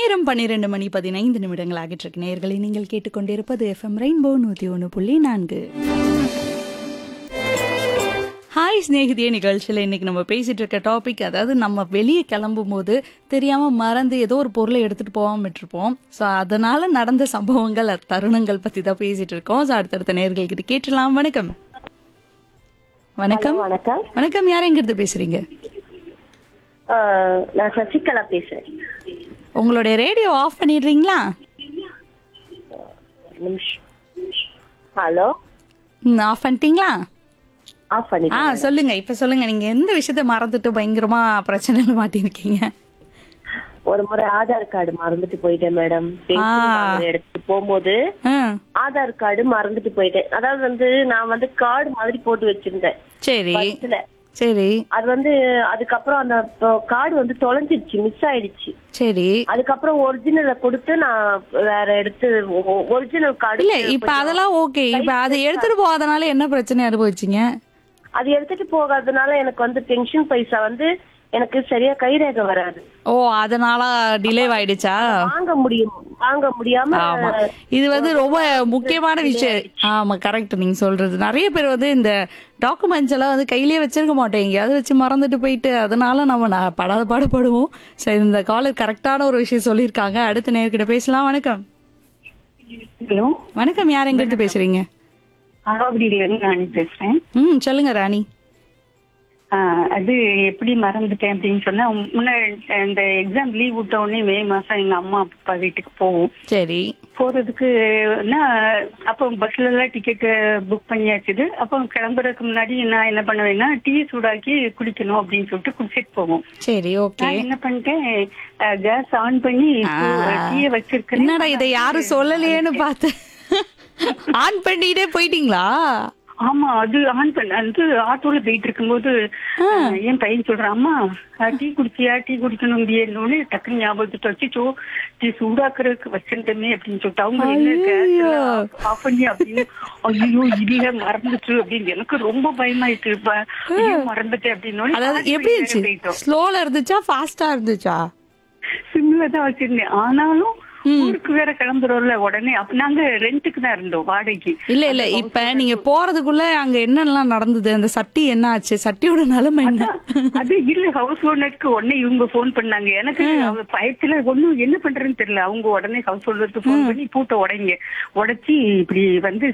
நேரம் பன்னிரண்டு மணி பதினைந்து நிமிடங்கள் ஆகிட்டு இருக்கு நேயர்களை நீங்கள் கேட்டுக்கொண்டிருப்பது எஃப்எம் ரெயின்போ நூத்தி ஒன்று புள்ளி நான்கு ஹாய் ஸ்நேகிதிய நிகழ்ச்சியில் இன்னைக்கு நம்ம பேசிட்டு இருக்க டாபிக் அதாவது நம்ம வெளியே கிளம்பும் போது தெரியாம மறந்து ஏதோ ஒரு பொருளை எடுத்துட்டு போகாம விட்டுருப்போம் ஸோ அதனால நடந்த சம்பவங்கள் அ- தருணங்கள் பத்தி தான் பேசிட்டு இருக்கோம் ஸோ அடுத்தடுத்த நேர்கள் கிட்ட கேட்டலாம் வணக்கம் வணக்கம் வணக்கம் வணக்கம் யார் எங்கிருந்து பேசுறீங்க ஆஹ் நான் சசிகலா பேசுறேன் உங்களுடைய ரேடியோ ஆஃப் பண்ணிடுறீங்களா நிமிஷம் ஹலோ ஆஃப் பண்ணிட்டீங்களா ஆஃப் பண்ணி ஆ சொல்லுங்க இப்ப சொல்லுங்க நீங்க எந்த விஷயத்த மறந்துட்டு பயங்கரமா பிரச்சனையில மாட்டிருக்கீங்க ஒரு முறை ஆதார் கார்டு மறந்துட்டு போயிட்டேன் மேடம் எடுத்துட்டு போகும்போது ஆ, ஆதார் கார்டு மறந்துட்டு போயிட்டேன் அதாவது வந்து நான் வந்து கார்டு மாதிரி போட்டு வச்சிருந்தேன் சரி பஸ்ல சரி அது வந்து அதுக்கப்புறம் அந்த கார்டு வந்து தொலைஞ்சிடுச்சு மிஸ் ஆயிடுச்சு சரி அதுக்கப்புறம் ஒரிஜினலை கொடுத்து நான் வேற எடுத்து ஒரிஜினல் கார்டு இல்ல இப்ப அதெல்லாம் ஓகே இப்ப அதை எடுத்துட்டு போகாதனால என்ன பிரச்சனை அனுபவிச்சீங்க அது எடுத்துட்டு போகாதனால எனக்கு வந்து பென்ஷன் பைசா வந்து எனக்கு சரியா கைரேகை வராது ஓ அதனால டிலே ஆயிடுச்சா வாங்க முடியும் வாங்க முடியாம ஆமா இது வந்து ரொம்ப முக்கியமான விஷயம் ஆமா கரெக்ட் நீங்க சொல்றது நிறைய பேர் வந்து இந்த டாக்குமெண்ட்ஸ் எல்லாம் வந்து கையிலேயே வச்சிருக்க மாட்டோம் எங்கேயாவது வச்சு மறந்துட்டு போயிட்டு அதனால நம்ம ந- படாத பாடுபடுவோம் சரி இந்த காலர் கரெக்டான ஒரு விஷயம் சொல்லியிருக்காங்க அடுத்த நேர்கிட்ட பேசலாம் வணக்கம் ஹலோ வணக்கம் யார் எங்கிருந்து பேசுறீங்க ஆவடியில இருந்து நான் பேசுறேன் ம் சொல்லுங்க ராணி ஆஹ் அது எப்படி மறந்துட்டேன் அப்படின்னு சொன்னா முன்னாடி இந்த எக்ஸாம் லீவ் விட்ட உடனே மே மாசம் எங்க அம்மா அப்பா வீட்டுக்கு போவோம் சரி போறதுக்கு அப்போ பஸ்ல எல்லாம் டிக்கெட் புக் பண்ணியாச்சுது அப்போ கிளம்புறதுக்கு முன்னாடி நான் என்ன பண்ணுவேன்னா டீ சூடாக்கி குடிக்கணும் அப்படின்னு சொல்லிட்டு குடிச்சிட்டு போவோம் சரி ஓகே நான் என்ன பண்ணிட்டேன் கேஸ் ஆன் பண்ணி டீயை வச்சிருக்கேன் என்னடா இதை யாரும் சொல்லலையேன்னு பார்த்து ஆன் பண்ணிட்டே போயிட்டீங்களா ஆமா அது ஆன் பண்ண வந்து ஆட்டோல போயிட்டு இருக்கும்போது அஹ், என் பையன் சொல்றான் அம்மா அஹ், டீ குடிச்சியா டீ குடிக்கணும் முடியணும்னு டக்குனு ஞாபகத்தை வச்சுச்சோ டீ சூடாக்குறதுக்கு வச்சிருந்தமே அப்படின்னு சொல்லிட்டு அவங்க என்ன கேஸ் ஆஃப் பண்ணி அப்படின்னு ஐயோ இல்ல மறந்துட்டு அப்படின்னு எனக்கு ரொம்ப பயமாயிட்டு இப்ப ஐயோ, மறந்துட்டேன் அப்படின்னு அதாவது எப்படி இருந்துச்சு ஸ்லோல இருந்துச்சா ஃபாஸ்டா இருந்துச்சா சிம்ல தான் வச்சிருந்தேன் ஆனாலும் ஊருக்கு வேற கிளம்புறோம்ல உடனே அப்ப நாங்க ரெண்டுக்கு தான் இருந்தோம் வாடகைக்கு இல்ல இல்ல இப்ப நீங்க போறதுக்குள்ள அங்க என்னெல்லாம் நடந்தது அந்த சட்டி என்ன ஆச்சு சட்டியோட நிலைமை என்ன அது இல்ல ஹவுஸ் ஓனருக்கு உடனே இவங்க போன் பண்ணாங்க எனக்கு அவங்க பயத்துல ஒண்ணும் என்ன பண்றதுன்னு தெரியல அவங்க உடனே ஹவுஸ் ஓனருக்கு போன் பண்ணி பூட்டை உடைங்க உடைச்சி இப்படி வந்து